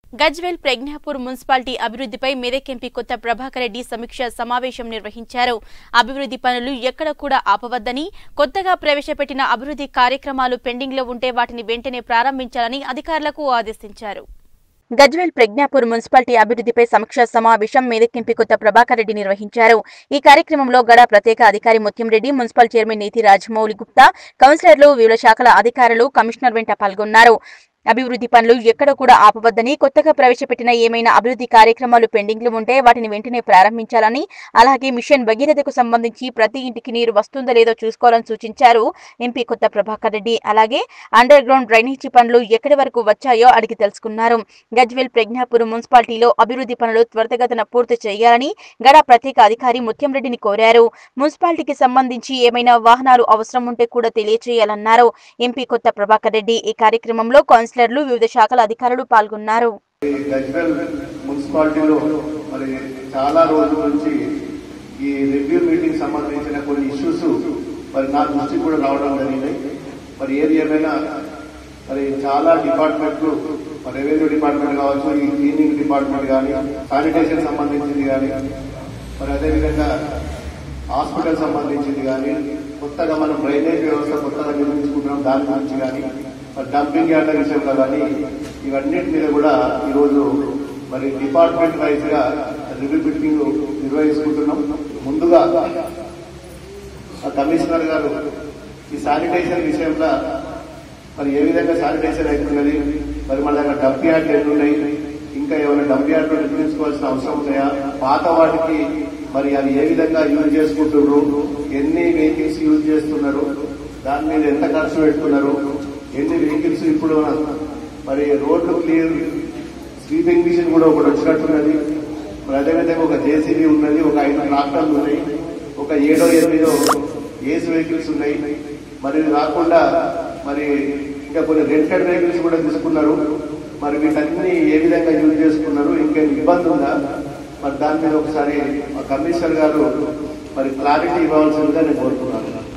Gajwel Pragnapur municipality అభివృద్ధిపై Medak MP కొత్త ప్రభాకర్ రెడ్డి సమీక్ష సమావేశం నిర్వహించారు అభివృద్ధి పనులు ఎక్కడ కూడా ఆపవద్దని కొత్తగా ప్రవేశపెట్టిన అభివృద్ధి కార్యక్రమాలు పెండింగ్లో ఉంటే వాటిని వెంటనే ప్రారంభించాలని అధికారులకు ఆదేశించారు గజ్వేల్ ప్రజ్ఞాపూర్ మున్సిపాలిటీ అభివృద్ధిపై సమీక్షా సమావేశం మెదక్ ఎంపీ కొత్త ప్రభాకర్ రెడ్డి నిర్వహించారు ఈ కార్యక్రమంలో గడ ప్రత్యేక అధికారి ముత్యం రెడ్డి మున్సిపల్ చైర్మన్ నీతి రాజమౌళి గుప్తా కౌన్సిలర్లు వివిధ శాఖల అధికారులు కమిషనర్ వెంట పాల్గొన్నారు అభివృద్ధి పనులు ఎక్కడ కూడా ఆపవద్దని కొత్తగా ప్రవేశపెట్టిన ఏమైనా అభివృద్ధి కార్యక్రమాలు పెండింగ్లు ఉంటే వాటిని వెంటనే ప్రారంభించాలని అలాగే మిషన్ భగీరథకు సంబంధించి ప్రతి ఇంటికి నీరు వస్తుందో లేదో చూసుకోవాలని సూచించారు ఎంపీ కొత్త ప్రభాకర్ రెడ్డి అలాగే అండర్ గ్రౌండ్ డ్రైనేజీ పనులు ఎక్కడి వరకు వచ్చాయో అడిగి తెలుసుకున్నారు గజ్వేల్ ప్రజ్ఞాపురం మున్సిపాలిటీలో అభివృద్ధి పనులు త్వరితగతిన పూర్తి చేయాలని గడ ప్రత్యేక అధికారి ముత్యం రెడ్డిని కోరారు మున్సిపాలిటీకి సంబంధించి ఏమైనా వాహనాలు అవసరం ఉంటే కూడా తెలియచేయాలన్నారు ఎంపీ కొత్త ప్రభాకర్ రెడ్డి ఈ కార్యక్రమంలో కౌన్సిలర్లు వివిధ శాఖల అధికారులు పాల్గొన్నారు ఈ గజ్వెల్ మున్సిపాలిటీలో మరి చాలా రోజుల నుంచి ఈ రివ్యూ మీటింగ్ సంబంధించిన కొన్ని ఇష్యూస్ మరి నా దృష్టికి కూడా రావడం జరిగింది మరి ఏది ఏమైనా మరి చాలా డిపార్ట్మెంట్లు మరి రెవెన్యూ డిపార్ట్మెంట్ కావచ్చు ఈ క్లీనింగ్ డిపార్ట్మెంట్ కానీ శానిటేషన్ సంబంధించింది కానీ మరి అదేవిధంగా హాస్పిటల్ సంబంధించింది కానీ కొత్తగా మనం డ్రైనేజ్ వ్యవస్థ కొత్తగా నిర్మించుకుంటున్నాం దాని గురించి కానీ మరి డంపింగ్ యార్డ్ల విషయంలో కానీ ఇవన్నిటి మీద కూడా ఈరోజు మరి డిపార్ట్మెంట్ వైజ్ గా రివ్యూ మీటింగ్ నిర్వహించుకుంటున్నాం ముందుగా ఆ కమిషనర్ గారు ఈ శానిటేషన్ విషయంలో మరి ఏ విధంగా శానిటైజర్ అవుతున్నది మరి మన దగ్గర డంప్ యార్డ్లు ఎన్ని ఉన్నాయి ఇంకా ఏమైనా డంప్ యార్డ్లు నిర్మించుకోవాల్సిన అవసరం ఉన్నాయా పాత వాటికి మరి అది ఏ విధంగా యూజ్ చేసుకుంటున్నారు ఎన్ని వెహికల్స్ యూజ్ చేస్తున్నారు దాని మీద ఎంత ఖర్చు పెడుతున్నారు ఎన్ని వెహికల్స్ ఇప్పుడు మరి రోడ్లు క్లియర్ స్వీపింగ్ మిషన్ కూడా ఒకటి వచ్చినట్టున్నది మరి అదేవిధంగా ఒక జేసీబీ ఉన్నది ఒక ఐదు ట్రాక్టర్లు ఉన్నాయి ఒక ఏడో ఎనిమిదో ఏస్ వెహికల్స్ ఉన్నాయి మరి ఇది కాకుండా మరి ఇంకా కొన్ని రెంటెడ్ వెహికల్స్ కూడా తీసుకున్నారు మరి వీటన్ని ఏ విధంగా యూజ్ చేసుకున్నారు ఇంకేం ఇబ్బంది ఉందా మరి దాని మీద ఒకసారి మా కమిషనర్ గారు మరి క్లారిటీ ఇవ్వాల్సిందిగా నేను కోరుతున్నాను